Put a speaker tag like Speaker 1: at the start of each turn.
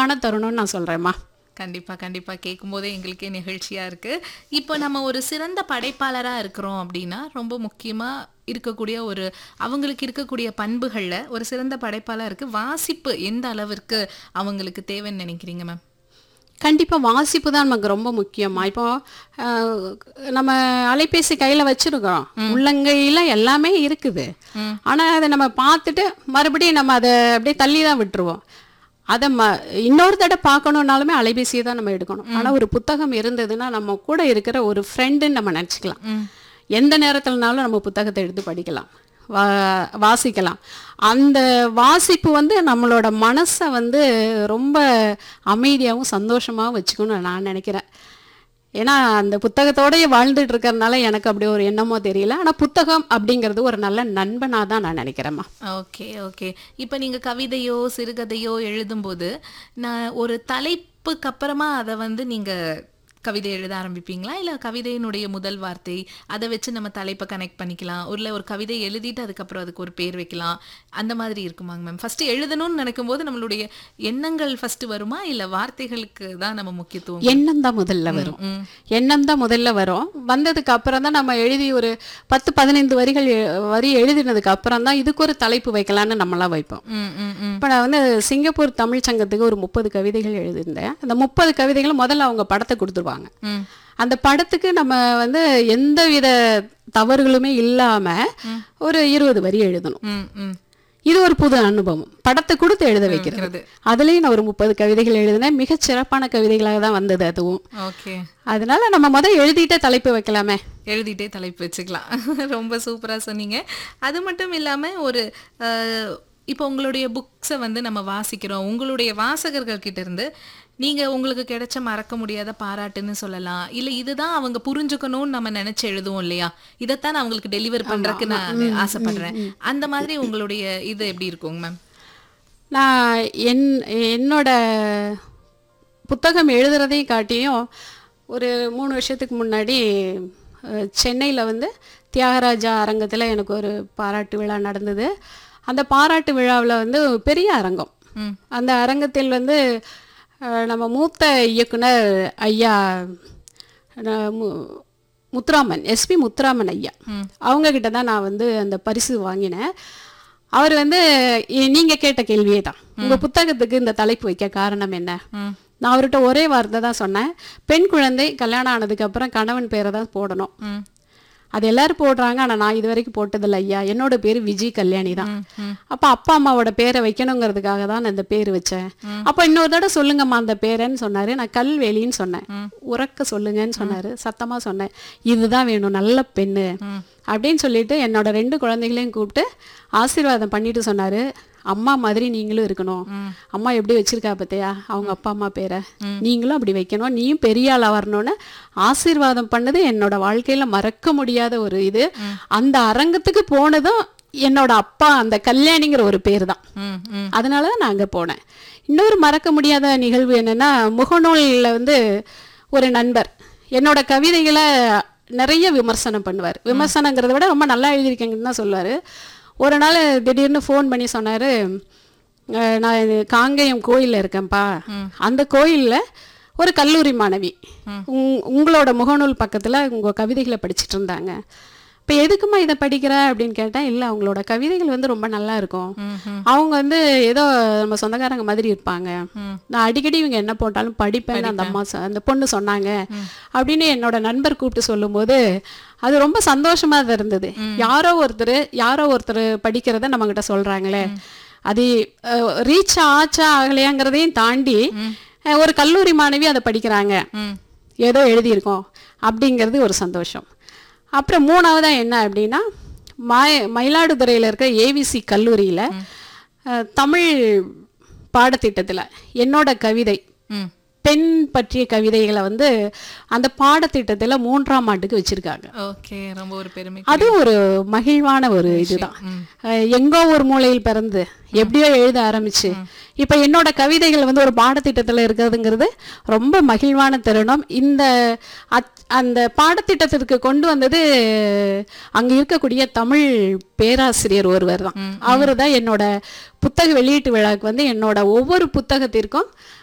Speaker 1: நிறைவான தருணம்னு நான் சொல்றேம்மா
Speaker 2: கண்டிப்பா கண்டிப்பா கேட்கும்போதே எங்களுக்கே நிகழ்ச்சியா இருக்கு இப்போ நம்ம ஒரு சிறந்த படைப்பாளரா இருக்கிறோம் அப்படின்னா ரொம்ப முக்கியமா இருக்கக்கூடிய ஒரு அவங்களுக்கு இருக்கக்கூடிய பண்புகள்ல ஒரு சிறந்த படைப்பாளருக்கு வாசிப்பு எந்த அளவிற்கு அவங்களுக்கு தேவைன்னு நினைக்கிறீங்க மேம்
Speaker 1: கண்டிப்பா வாசிப்பு தான் நமக்கு ரொம்ப முக்கியமா இப்போ அஹ், நம்ம அலைபேசி கையில வச்சிருக்கிறோம் உள்ளங்கையில எல்லாமே இருக்குது ஆனா அதை நம்ம பார்த்துட்டு மறுபடியும் நம்ம அதை அப்படியே தள்ளி தான் விட்டுருவோம் அதை ம இன்னொரு தடவை பார்க்கணுன்னாலுமே அலைபேசியை தான் நம்ம எடுக்கணும் ஆனா ஒரு புத்தகம் இருந்ததுன்னா நம்ம கூட இருக்கிற ஒரு ஃப்ரெண்டுன்னு நம்ம நினச்சிக்கலாம் எந்த நேரத்துலனாலும் நம்ம புத்தகத்தை எடுத்து படிக்கலாம் வா வாசிக்கலாம் அந்த வாசிப்பு வந்து நம்மளோட மனசை வந்து ரொம்ப அமைதியாகவும் சந்தோஷமாகவும் வச்சுக்கணும்னு நான் நினைக்கிறேன் ஏன்னா அந்த புத்தகத்தோடயே வாழ்ந்துட்டு இருக்கறனால எனக்கு அப்படி ஒரு எண்ணமோ தெரியல ஆனால் புத்தகம் அப்படிங்கிறது ஒரு நல்ல நண்பனாக தான் நான் நினைக்கிறேம்மா
Speaker 2: ஓகே ஓகே இப்போ நீங்க கவிதையோ சிறுகதையோ எழுதும்போது நான் ஒரு தலைப்புக்கு அப்புறமா அதை வந்து நீங்க கவிதை எழுத ஆரம்பிப்பீங்களா இல்ல கவிதையினுடைய முதல் வார்த்தை அதை வச்சு நம்ம தலைப்பை கனெக்ட் பண்ணிக்கலாம் இல்ல ஒரு கவிதை எழுதிட்டு அதுக்கப்புறம் அதுக்கு ஒரு பேர் வைக்கலாம் அந்த மாதிரி இருக்குமாங்க மேம் ஃபர்ஸ்ட் எழுதணும்னு நினைக்கும் போது நம்மளுடைய எண்ணங்கள் ஃபர்ஸ்ட் வருமா இல்ல வார்த்தைகளுக்கு தான் நம்ம முக்கியத்துவம்
Speaker 1: எண்ணம் தான் முதல்ல வரும் எண்ணம் தான் முதல்ல வரும் வந்ததுக்கு அப்புறம் தான் நம்ம எழுதி ஒரு பத்து பதினைந்து வரிகள் எ- வரி எழுதினதுக்கு அப்புறம் தான் இதுக்கு ஒரு தலைப்பு வைக்கலான்னு நம்மளாம் வைப்போம்
Speaker 2: ம் ம் ம்
Speaker 1: இப்போ நான் வந்து சிங்கப்பூர் தமிழ் சங்கத்துக்கு ஒரு முப்பது கவிதைகள் எழுதியிருந்தேன் அந்த முப்பது கவிதைகளும் முதல்ல அவங்க படத்தை கொடுத்துருவாங்க
Speaker 2: ம்
Speaker 1: அந்த படத்துக்கு நம்ம வந்து எந்தவித தவறுகளுமே இல்லாம ஒரு இருபது வரி எழுதணும்
Speaker 2: ம் ம்
Speaker 1: இது ஒரு புது அனுபவம் படத்தை கொடுத்து எழுத வைக்கிறது
Speaker 2: இருக்கிறது.
Speaker 1: அதுலயும் நான் ஒரு முப்பது கவிதைகள் எழுதினேன் மிகச் சிறப்பான கவிதைகளாக தான் வந்தது அதுவும்
Speaker 2: ஓகே
Speaker 1: அதனால நம்ம முதல் எழுதிட்டே தலைப்பு வைக்கலாமே
Speaker 2: எழுதிட்டே தலைப்பு வச்சுக்கலாம் ரொம்ப சூப்பரா சொன்னீங்க அது மட்டும் இல்லாம ஒரு அஹ், இப்போ உங்களுடைய புக்ஸை வந்து நம்ம வாசிக்கிறோம் உங்களுடைய வாசகர்கள் கிட்ட இருந்து நீங்க உங்களுக்கு கிடைச்ச மறக்க முடியாத பாராட்டுன்னு சொல்லலாம் இல்ல இதுதான் அவங்க புரிஞ்சுக்கணும்னு நம்ம நினைச்சு எழுதுவோம் இல்லையா இதைத்தான் நான் அவங்களுக்கு டெலிவர் பண்றதுக்கு நான் ஆசைப்படுறேன் அந்த மாதிரி உங்களுடைய இது எப்படி இருக்குங்க மேம்
Speaker 1: நான் என் என்னோட புத்தகம் எழுதுறதையும் காட்டியும் ஒரு மூணு வருஷத்துக்கு முன்னாடி சென்னையில் வந்து தியாகராஜா அரங்கத்தில் எனக்கு ஒரு பாராட்டு விழா நடந்தது அந்த பாராட்டு விழாவில் வந்து பெரிய அரங்கம்
Speaker 2: ம்.
Speaker 1: அந்த அரங்கத்தில் வந்து அஹ், நம்ம மூத்த இயக்குனர் ஐயா அஹ், மு- முத்துராமன் எஸ்பி முத்துராமன் ஐயா அவங்க கிட்ட தான் நான் வந்து அந்த பரிசு வாங்கினேன் அவர் வந்து இ- நீங்க கேட்ட கேள்வியே தான் உங்க புத்தகத்துக்கு இந்த தலைப்பு வைக்க காரணம் என்ன நான் அவர்கிட்ட ஒரே வார்த்தை தான் சொன்னேன் பெண் குழந்தை கல்யாணம் ஆனதுக்கு அப்புறம் கணவன் பேரை தான் போடணும்
Speaker 2: ம்
Speaker 1: அது எல்லாரும் போடுறாங்க ஆனா நான் இது வரைக்கும் போட்டதில்ல ஐயா என்னோட பேரு விஜய் கல்யாணி தான் அப்ப அப்பா அம்மாவோட பேரை வைக்கணுங்கிறதுக்காக தான் நான் இந்த பேர் வச்சேன் அப்ப இன்னொரு தடவை சொல்லுங்கம்மா அந்த பேரன்னு சொன்னாரு நான் கல்வெளின்னு சொன்னேன் உறக்க சொல்லுங்கன்னு சொன்னாரு சத்தமா சொன்னேன் இதுதான் வேணும் நல்ல பெண்ணு அப்படின்னு சொல்லிட்டு என்னோட ரெண்டு குழந்தைகளையும் கூப்பிட்டு ஆசீர்வாதம் பண்ணிட்டு சொன்னாரு அம்மா மாதிரி நீங்களும் இருக்கணும் அம்மா எப்படி வச்சிருக்கா பார்த்தியா அவங்க அப்பா அம்மா பேரை நீங்களும் அப்படி வைக்கணும் நீயும் பெரிய ஆளா வரணும்னு ஆசீர்வாதம் பண்ணது என்னோட வாழ்க்கையில மறக்க முடியாத ஒரு இது அந்த அரங்கத்துக்கு போனதும் என்னோட அப்பா அந்த கல்யாணிங்கிற ஒரு பேர் தான்
Speaker 2: ம் ம்
Speaker 1: அதனால தான் நான் அங்கே போனேன் இன்னொரு மறக்க முடியாத நிகழ்வு என்னன்னா முகநூலில் வந்து ஒரு நண்பர் என்னோட கவிதைகளை நிறைய விமர்சனம் பண்ணுவார் விமர்சனங்கிறத விட ரொம்ப நல்லா எழுதியிருக்கீங்கன்னு தான் சொல்லுவார் ஒரு நாள் திடீர்னு ஃபோன் பண்ணி சொன்னார் நான் இது காங்கேயம் கோயிலில் இருக்கேன்ப்பா அந்த கோயிலில் ஒரு கல்லூரி மாணவி உங் உங்களோட முகநூல் பக்கத்தில் உங்கள் கவிதைகளை படிச்சிட்டு இருந்தாங்க இப்போ எதுக்குமா இதை படிக்கிற அப்படின்னு கேட்டேன் இல்லை அவங்களோட கவிதைகள் வந்து ரொம்ப நல்லா இருக்கும் அவங்க வந்து ஏதோ நம்ம சொந்தக்காரங்க மாதிரி இருப்பாங்க நான் அடிக்கடி இவங்க என்ன போட்டாலும் படிப்பேன்னு அந்த அம்மா சொ- அந்த பொண்ணு சொன்னாங்க அப்படின்னு என்னோட நண்பர் கூப்பிட்டு சொல்லும்போது அது ரொம்ப சந்தோஷமா தான் இருந்தது யாரோ ஒருத்தர் யாரோ ஒருத்தர் படிக்கிறத நம்ம கிட்ட சொல்றாங்களே அது ரீச் ஆச்சா ஆகலையாங்கிறதையும் தாண்டி அஹ், ஒரு கல்லூரி மாணவி அதை படிக்கிறாங்க
Speaker 2: ம்
Speaker 1: ஏதோ எழுதியிருக்கோம் அப்படிங்கிறது ஒரு சந்தோஷம் அப்புறம் மூணாவதா என்ன அப்படின்னா மய மயிலாடுதுறையில் இருக்க ஏவிசி கல்லூரியில் தமிழ் பாடத்திட்டத்தில் என்னோட கவிதை
Speaker 2: ம்
Speaker 1: பெண் பற்றிய கவிதைகளை வந்து அந்த பாடத்திட்டத்தில் மூன்றாம் ஆண்டுக்கு வச்சிருக்காங்க
Speaker 2: ஓகே ரொம்ப ஒரு பெருமை
Speaker 1: அது ஒரு மகிழ்வான ஒரு இதுதான் அஹ் எங்கோ ஒரு மூலையில் பிறந்து எப்படியோ எழுத ஆரம்பிச்சு இப்ப என்னோட கவிதைகள் வந்து ஒரு பாடத்திட்டத்துல இருக்கிறதுங்கிறது ரொம்ப மகிழ்வான தருணம் இந்த அச்- அந்த பாடத்திட்டத்திற்கு கொண்டு வந்தது அங்க இருக்கக்கூடிய தமிழ் பேராசிரியர் ஒருவர் தான் அவரு தான் என்னோட புத்தக வெளியீட்டு விழாவுக்கு வந்து என்னோட ஒவ்வொரு புத்தகத்திற்கும்